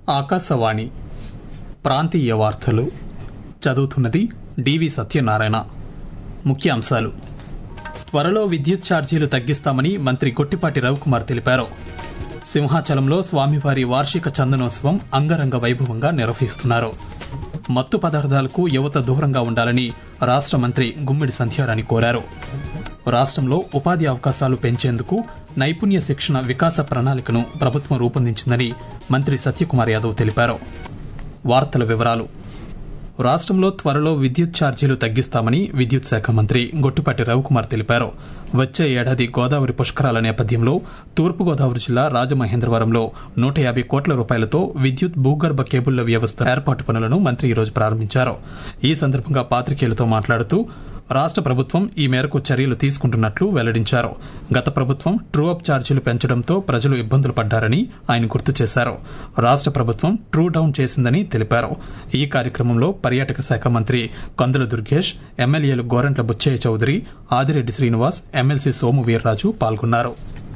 ఆకాశవాణి ప్రాంతీయ వార్తలు చదువుతున్నది డివి సత్యనారాయణ ముఖ్యాంశాలు త్వరలో విద్యుత్ ఛార్జీలు తగ్గిస్తామని మంత్రి గొట్టిపాటి రవికుమార్ తెలిపారు సింహాచలంలో స్వామివారి వార్షిక చందనోత్సవం అంగరంగ వైభవంగా నిర్వహిస్తున్నారు మత్తు పదార్థాలకు యువత దూరంగా ఉండాలని రాష్ట్ర మంత్రి గుమ్మిడి సంధ్యారాణి కోరారు రాష్ట్రంలో ఉపాధి అవకాశాలు పెంచేందుకు నైపుణ్య శిక్షణ వికాస ప్రణాళికను ప్రభుత్వం రూపొందించిందని మంత్రి సత్యకుమార్ యాదవ్ తెలిపారు వార్తల వివరాలు రాష్ట్రంలో త్వరలో విద్యుత్ ఛార్జీలు తగ్గిస్తామని విద్యుత్ శాఖ మంత్రి గొట్టిపాటి రవికుమార్ తెలిపారు వచ్చే ఏడాది గోదావరి పుష్కరాల నేపథ్యంలో తూర్పుగోదావరి జిల్లా రాజమహేంద్రవరంలో నూట యాభై కోట్ల రూపాయలతో విద్యుత్ భూగర్భ కేబుళ్ల వ్యవస్థ ఏర్పాటు పనులను మంత్రి ఈరోజు ప్రారంభించారు ఈ సందర్భంగా పాత్రికేయులతో మాట్లాడుతూ రాష్ట్ర ప్రభుత్వం ఈ మేరకు చర్యలు తీసుకుంటున్నట్లు వెల్లడించారు గత ప్రభుత్వం ట్రూ అప్ ఛార్జీలు పెంచడంతో ప్రజలు ఇబ్బందులు పడ్డారని ఆయన గుర్తు చేశారు రాష్ట్ర ప్రభుత్వం ట్రూ డౌన్ చేసిందని తెలిపారు ఈ కార్యక్రమంలో పర్యాటక శాఖ మంత్రి కందుల దుర్గేష్ ఎమ్మెల్యేలు గోరంట్ల బుచ్చయ్య చౌదరి ఆదిరెడ్డి శ్రీనివాస్ ఎమ్మెల్సీ సోము వీర్రాజు పాల్గొన్నారు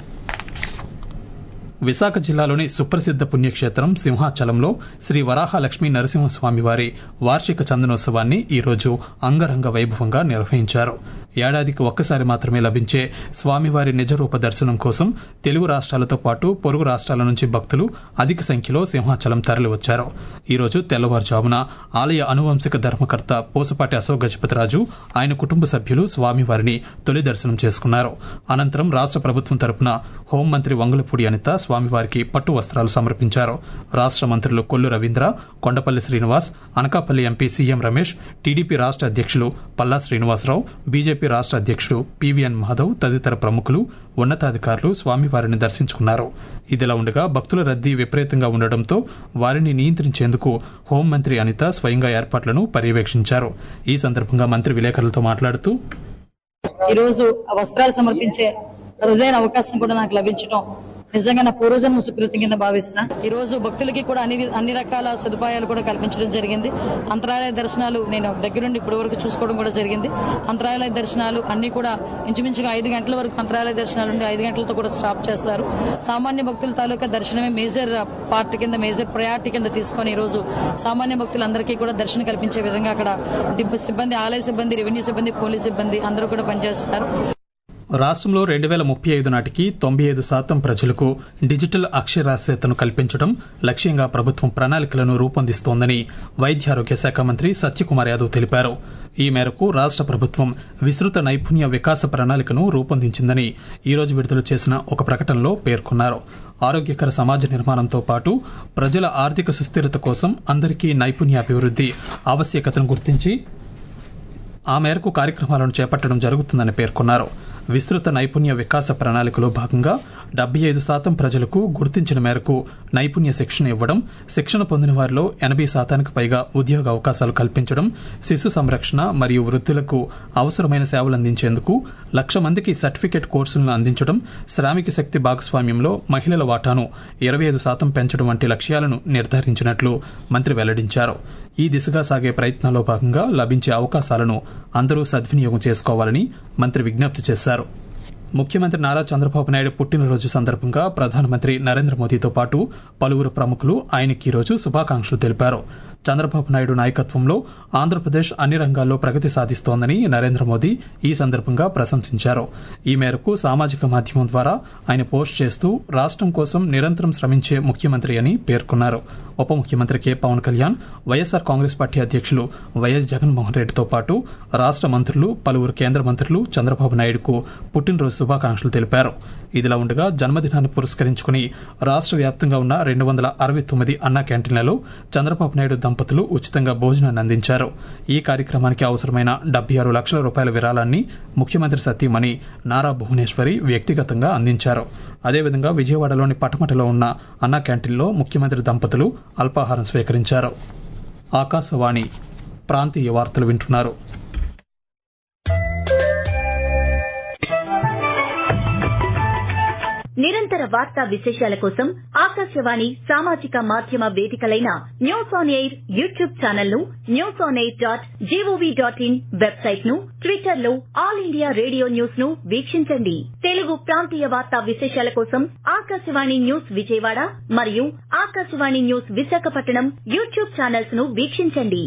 విశాఖ జిల్లాలోని సుప్రసిద్ధ పుణ్యక్షేత్రం సింహాచలంలో శ్రీ వరాహలక్ష్మీ నరసింహస్వామి వారి వార్షిక చందనోత్సవాన్ని ఈరోజు అంగరంగ వైభవంగా నిర్వహించారు ఏడాదికి ఒక్కసారి మాత్రమే లభించే స్వామివారి నిజరూప దర్శనం కోసం తెలుగు రాష్ట్రాలతో పాటు పొరుగు రాష్ట్రాల నుంచి భక్తులు అధిక సంఖ్యలో సింహాచలం తరలివచ్చారు ఈరోజు తెల్లవారుజామున ఆలయ అనువంశిక ధర్మకర్త పోసపాటి అశోక్ గజపతిరాజు ఆయన కుటుంబ సభ్యులు స్వామివారిని తొలి దర్శనం చేసుకున్నారు అనంతరం రాష్ట్ర ప్రభుత్వం తరపున హోంమంత్రి వంగులపూడి అనిత స్వామివారికి పట్టు వస్త్రాలు సమర్పించారు రాష్ట్ర మంత్రులు Kollu Ravindra Kondapalli Srinivas Anakapalli MP CM Ramesh TDP రాష్ట్ర అధ్యక్షులు పల్లా శ్రీనివాసరావు బీజేపీ రాష్ట్ర అధ్యక్షుడు పీవీఎన్ మాధవ్ తదితర ప్రముఖులు ఉన్నతాధికారులు స్వామివారిని దర్శించుకున్నారు ఇదిలా ఉండగా భక్తుల రద్దీ విపరీతంగా ఉండడంతో వారిని నియంత్రించేందుకు హోంమంత్రి అనిత స్వయంగా ఏర్పాట్లను పర్యవేక్షించారు ఈ సందర్భంగా మంత్రి విలేకరులతో మాట్లాడుతూ ఈరోజు ఆ వస్త్రాలు సమర్పించే అరుదైన అవకాశం కూడా నాకు లభించడం నిజంగా నా పూర్వజన్మ సుకృతి కింద భావిస్తున్నా ఈ రోజు భక్తులకి కూడా అన్ని అన్ని రకాల సదుపాయాలు కూడా కల్పించడం జరిగింది అంతరాలయ దర్శనాలు నేను దగ్గరుండి ఇప్పటి వరకు చూసుకోవడం కూడా జరిగింది అంతరాలయ దర్శనాలు అన్ని కూడా ఇంచుమించుగా ఐదు గంటల వరకు అంతరాలయ దర్శనాలు ఉండి ఐదు గంటలతో కూడా స్టాప్ చేస్తారు సామాన్య భక్తుల తాలూకా దర్శనమే మేజర్ పార్ట్ కింద మేజర్ ప్రయారిటీ కింద తీసుకొని ఈ రోజు సామాన్య భక్తులందరికీ కూడా దర్శనం కల్పించే విధంగా అక్కడ డిప్ సిబ్బంది ఆలయ సిబ్బంది రెవెన్యూ సిబ్బంది పోలీస్ సిబ్బంది అందరూ కూడా పనిచేస్తున్నారు రాష్ట్రంలో రెండు వేల ముప్పై ఐదు నాటికి తొంభై ఐదు శాతం ప్రజలకు డిజిటల్ అక్షరాస్యతను కల్పించడం లక్ష్యంగా ప్రభుత్వం ప్రణాళికలను రూపొందిస్తోందని వైద్యారోగ్య శాఖ మంత్రి సత్యకుమార్ యాదవ్ తెలిపారు ఈ మేరకు రాష్ట్ర ప్రభుత్వం విస్తృత నైపుణ్య వికాస ప్రణాళికను రూపొందించిందని ఈరోజు విడుదల చేసిన ఒక ప్రకటనలో పేర్కొన్నారు ఆరోగ్యకర సమాజ నిర్మాణంతో పాటు ప్రజల ఆర్థిక సుస్థిరత కోసం అందరికీ నైపుణ్యాభివృద్ధి ఆవశ్యకతను గుర్తించి ఆ మేరకు కార్యక్రమాలను చేపట్టడం జరుగుతుందని పేర్కొన్నారు విస్తృత నైపుణ్య వికాస ప్రణాళికలో భాగంగా డెబ్బై ఐదు శాతం ప్రజలకు గుర్తించిన మేరకు నైపుణ్య శిక్షణ ఇవ్వడం శిక్షణ పొందిన వారిలో ఎనభై శాతానికి పైగా ఉద్యోగ అవకాశాలు కల్పించడం శిశు సంరక్షణ మరియు వృద్ధులకు అవసరమైన సేవలు అందించేందుకు లక్ష మందికి సర్టిఫికేట్ కోర్సులను అందించడం శ్రామిక శక్తి భాగస్వామ్యంలో మహిళల వాటాను ఇరవై ఐదు శాతం పెంచడం వంటి లక్ష్యాలను నిర్ధారించినట్లు మంత్రి వెల్లడించారు ఈ దిశగా సాగే ప్రయత్నాల్లో భాగంగా లభించే అవకాశాలను అందరూ సద్వినియోగం చేసుకోవాలని మంత్రి విజ్ఞప్తి చేశారు ముఖ్యమంత్రి నారా చంద్రబాబు నాయుడు పుట్టినరోజు సందర్భంగా ప్రధానమంత్రి నరేంద్ర మోదీతో పాటు పలువురు ప్రముఖులు ఆయనకి ఈరోజు శుభాకాంక్షలు తెలిపారు చంద్రబాబు నాయుడు నాయకత్వంలో ఆంధ్రప్రదేశ్ అన్ని రంగాల్లో ప్రగతి సాధిస్తోందని నరేంద్ర మోదీ ఈ సందర్భంగా ప్రశంసించారు ఈ మేరకు సామాజిక మాధ్యమం ద్వారా ఆయన పోస్ట్ చేస్తూ రాష్ట్రం కోసం నిరంతరం శ్రమించే ముఖ్యమంత్రి అని పేర్కొన్నారు ఉప ముఖ్యమంత్రి K Pawan Kalyan YSR Congress party అధ్యక్షులు వైఎస్ జగన్మోహన్ రెడ్డితో పాటు రాష్ట్ర మంత్రులు పలువురు కేంద్ర మంత్రులు చంద్రబాబు నాయుడుకు పుట్టినరోజు శుభాకాంక్షలు తెలిపారు ఇదిలా ఉండగా జన్మదినాన్ని పురస్కరించుకుని రాష్ట్ర వ్యాప్తంగా ఉన్న రెండు వందల అరవై తొమ్మిది అన్నా క్యాంటీన్లలో చంద్రబాబు నాయుడు దంపతులు ఉచితంగా భోజనాన్ని అందించారు ఈ కార్యక్రమానికి అవసరమైన డెబ్బై ఆరు లక్షల రూపాయల విరాళాన్ని ముఖ్యమంత్రి సతీమణి నారా భువనేశ్వరి వ్యక్తిగతంగా అందించారు అదేవిధంగా విజయవాడలోని పటమటలో ఉన్న అన్నా క్యాంటీన్లో ముఖ్యమంత్రి దంపతులు అల్పాహారం స్వీకరించారు ఆకాశవాణి ప్రాంతీయ వార్తలు వింటున్నారు నిరంతర వార్తా విశేషాల కోసం ఆకాశవాణి సామాజిక మాధ్యమ వేదికలైన news on air YouTube channel ను news on air dot gov dot in website ను ట్విట్టర్ లో ఆల్ ఇండియా రేడియో న్యూస్ ను వీక్షించండి తెలుగు ప్రాంతీయ వార్తా విశేషాల కోసం ఆకాశవాణి న్యూస్ విజయవాడ మరియు Akashvani news Visakhapatnam YouTube channels ను వీక్షించండి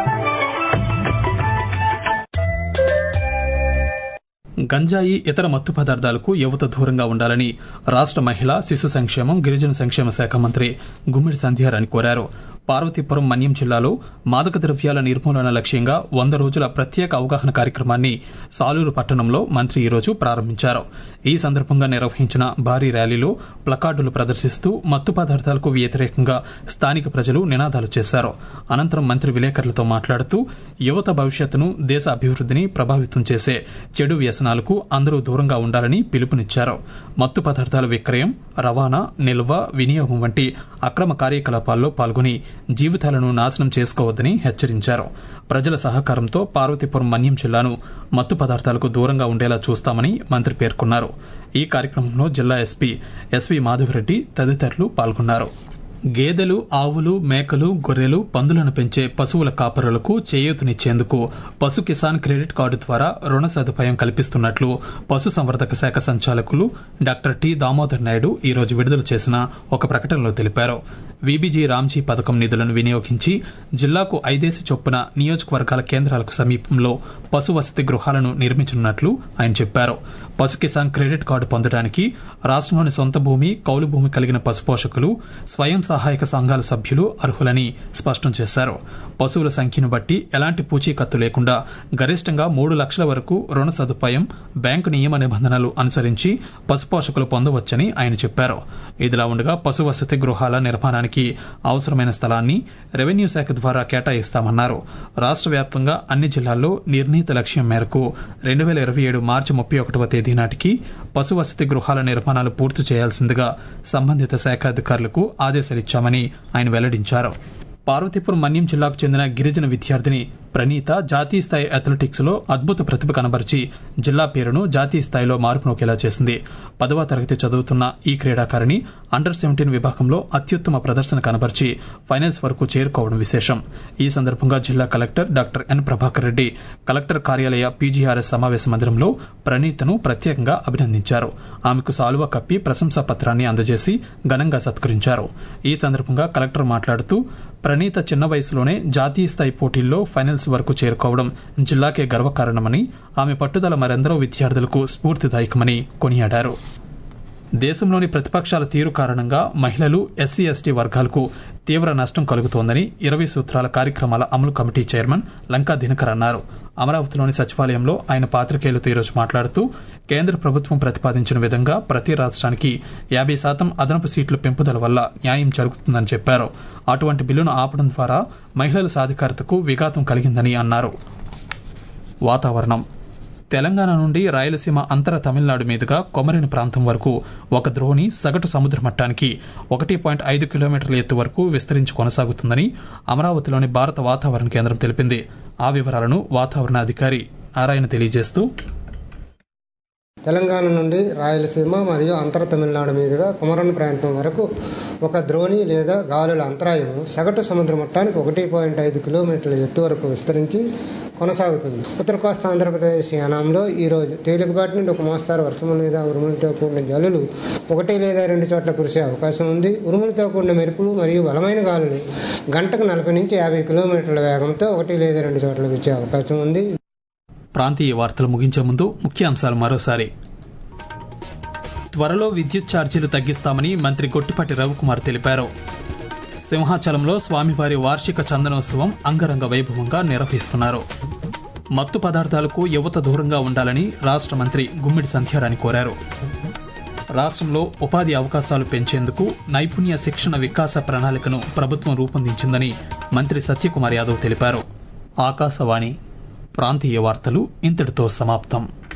గంజాయి ఇతర మత్తు పదార్థాలకు యువత దూరంగా ఉండాలని రాష్ట్ర మహిళా శిశు సంక్షేమం గిరిజన సంక్షేమ శాఖ మంత్రి గుమ్మిడి సంధ్యారాణి కోరారు పార్వతీపురం మన్యం జిల్లాలో మాదక ద్రవ్యాల నిర్మూలన లక్ష్యంగా వంద రోజుల ప్రత్యేక అవగాహన కార్యక్రమాన్ని సాలూరు పట్టణంలో మంత్రి ఈరోజు ప్రారంభించారు ఈ సందర్భంగా నిర్వహించిన భారీ ర్యాలీలో ప్లకార్డులు ప్రదర్శిస్తూ మత్తు పదార్థాలకు వ్యతిరేకంగా స్థానిక ప్రజలు నినాదాలు చేశారు అనంతరం మంత్రి విలేకరులతో మాట్లాడుతూ యువత భవిష్యత్తును దేశ అభివృద్ధిని ప్రభావితం చేసే చెడు వ్యసనాలకు అందరూ దూరంగా ఉండాలని పిలుపునిచ్చారు మత్తు పదార్థాల విక్రయం రవాణా నిల్వ వినియోగం వంటి అక్రమ కార్యకలాపాల్లో పాల్గొని జీవితాలను నాశనం చేసుకోవద్దని హెచ్చరించారు ప్రజల సహకారంతో పార్వతీపురం మన్యం జిల్లాను మత్తు పదార్థాలకు దూరంగా ఉండేలా చూస్తామని మంత్రి పేర్కొన్నారు ఈ కార్యక్రమంలో జిల్లా ఎస్పీ ఎస్వి మాధవరెడ్డి తదితరులు పాల్గొన్నారు గేదెలు ఆవులు మేకలు గొర్రెలు పందులను పెంచే పశువుల కాపరులకు చేయూతనిచ్చేందుకు పశు కిసాన్ క్రెడిట్ కార్డు ద్వారా రుణ సదుపాయం కల్పిస్తున్నట్లు పశు సంవర్ధక శాఖ సంచాలకులు డాక్టర్ టి దామోదర్ నాయుడు ఈ రోజు విడుదల చేసిన ఒక ప్రకటనలో తెలిపారు విబిజీ రామ్జీ పథకం నిధులను వినియోగించి జిల్లాకు ఐదేసి చొప్పున నియోజకవర్గాల కేంద్రాలకు సమీపంలో పశు వసతి గృహాలను నిర్మించనున్నట్లు ఆయన చెప్పారు పశు కిసాన్ క్రెడిట్ కార్డు పొందడానికి రాష్ట్రంలోని సొంత భూమి కౌలు భూమి కలిగిన పశు పోషకులు స్వయం సహాయక సంఘాల సభ్యులు అర్హులని స్పష్టం చేశారు పశువుల సంఖ్యను బట్టి ఎలాంటి పూచీకత్తు లేకుండా గరిష్టంగా మూడు లక్షల వరకు రుణ సదుపాయం బ్యాంకు నియమ నిబంధనలు అనుసరించి పశుపోషకులు పొందవచ్చని ఆయన చెప్పారు ఇదిలా ఉండగా పశు వసతి గృహాల నిర్మాణానికి అవసరమైన స్థలాన్ని రెవెన్యూ శాఖ ద్వారా కేటాయిస్తామన్నారు రాష్ట్ర వ్యాప్తంగా అన్ని జిల్లాల్లో నిర్ణీత లక్ష్యం మేరకు రెండు వేల ఇరవై ఏడు మార్చి ముప్పై ఒకటవ తేదీ నాటికి పశు వసతి గృహాల నిర్మాణాలు పూర్తి చేయాల్సిందిగా సంబంధిత శాఖ అధికారులకు ఆదేశాలిచ్చామని ఆయన వెల్లడించారు పార్వతీపురం మన్యం జిల్లాకు చెందిన గిరిజన విద్యార్థిని ప్రణీత జాతీయ స్థాయి అథ్లెటిక్స్ లో అద్భుత ప్రతిభ కనబరిచి జిల్లా పేరును జాతీయ స్థాయిలో మార్పునోకేలా చేసింది పదవ తరగతి చదువుతున్న ఈ క్రీడాకారిణి అండర్ సెవెంటీన్ విభాగంలో అత్యుత్తమ ప్రదర్శన కనబరిచి ఫైనల్స్ వరకు చేరుకోవడం విశేషం ఈ సందర్భంగా జిల్లా collector doctor N Prabhakar Reddy collector కార్యాలయ పీజీఆర్ఎస్ సమావేశ మందిరంలో ప్రణీతను ప్రత్యేకంగా అభినందించారు ఆమెకు సాలువ కప్పి ప్రశంసా పత్రాన్ని అందజేసి ఘనంగా సత్కరించారు ఈ సందర్భంగా కలెక్టర్ మాట్లాడుతూ ప్రణీత చిన్న వయసులోనే జాతీయ స్థాయి పోటీల్లో ఫైనల్స్ వరకు చేరుకోవడం జిల్లాకే గర్వకారణమని ఆమె పట్టుదల మరెందరో విద్యార్థులకు స్ఫూర్తిదాయకమని కొనియాడారు దేశంలోని ప్రతిపక్షాల తీరు కారణంగా మహిళలు ఎస్సీ ఎస్టీ వర్గాలకు తీవ్ర నష్టం కలుగుతోందని ఇరవై సూత్రాల కార్యక్రమాల అమలు కమిటీ చైర్మన్ లంకా దినకర్ అన్నారు అమరావతిలోని సచివాలయంలో ఆయన పాత్రికేయులతో ఈరోజు మాట్లాడుతూ కేంద్ర ప్రభుత్వం ప్రతిపాదించిన విధంగా ప్రతి రాష్ట్రానికి యాభై శాతం అదనపు సీట్ల పెంపుదల వల్ల న్యాయం జరుగుతుందని చెప్పారు అటువంటి బిల్లును ఆపడం ద్వారా మహిళల సాధికారతకు విఘాతం కలిగిందని అన్నారు వాతావరణం తెలంగాణ నుండి రాయలసీమ అంతర తమిళనాడు మీదుగా కొమరిని ప్రాంతం వరకు ఒక ద్రోణి సగటు సముద్ర మట్టానికి ఒకటి పాయింట్ ఐదు కిలోమీటర్ల ఎత్తు వరకు విస్తరించి కొనసాగుతుందని అమరావతిలోని భారత వాతావరణ కేంద్రం తెలిపింది ఆ వివరాలను వాతావరణ అధికారి నారాయణ తెలియజేస్తూ తెలంగాణ నుండి రాయలసీమ మరియు అంతర తమిళనాడు మీదుగా కుమరన్ ప్రాంతం వరకు ఒక ద్రోణి లేదా గాలుల అంతరాయం సగటు సముద్ర మట్టానికి ఒకటి పాయింట్ ఐదు కిలోమీటర్ల ఎత్తు వరకు విస్తరించి కొనసాగుతుంది ఉత్తర కోస్తా ఆంధ్రప్రదేశ్ యానాంలో ఈరోజు తేలికపాటి నుండి ఒక మోస్తారు వర్షం లేదా ఉరుములతో కూడిన జల్లులు ఒకటి లేదా రెండు చోట్ల కురిసే అవకాశం ఉంది ఉరుములతో కూడిన మెరుపులు మరియు బలమైన గాలులు గంటకు నలభై నుంచి యాభై కిలోమీటర్ల వేగంతో ఒకటి లేదా రెండు చోట్ల వీచే అవకాశం ఉంది ప్రాంతీయ వార్తలు ముగించే ముందు ముఖ్య అంశాలు మరోసారి త్వరలో విద్యుత్ ఛార్జీలు తగ్గిస్తామని మంత్రి గొట్టిపాటి రవికుమార్ తెలిపారు సింహాచలంలో స్వామివారి వార్షిక చందనోత్సవం అంగరంగ వైభవంగా నిర్వహిస్తున్నారు మత్తు పదార్థాలకు యువత దూరంగా ఉండాలని రాష్ట్ర మంత్రి గుమ్మిడి సంధ్యారాణి కోరారు రాష్ట్రంలో ఉపాధి అవకాశాలు పెంచేందుకు నైపుణ్య శిక్షణ వికాస ప్రణాళికను ప్రభుత్వం రూపొందించిందని మంత్రి సత్యకుమార్ యాదవ్ తెలిపారు ఆకాశవాణి ప్రాంతీయ వార్తలు ఇంతటితో సమాప్తం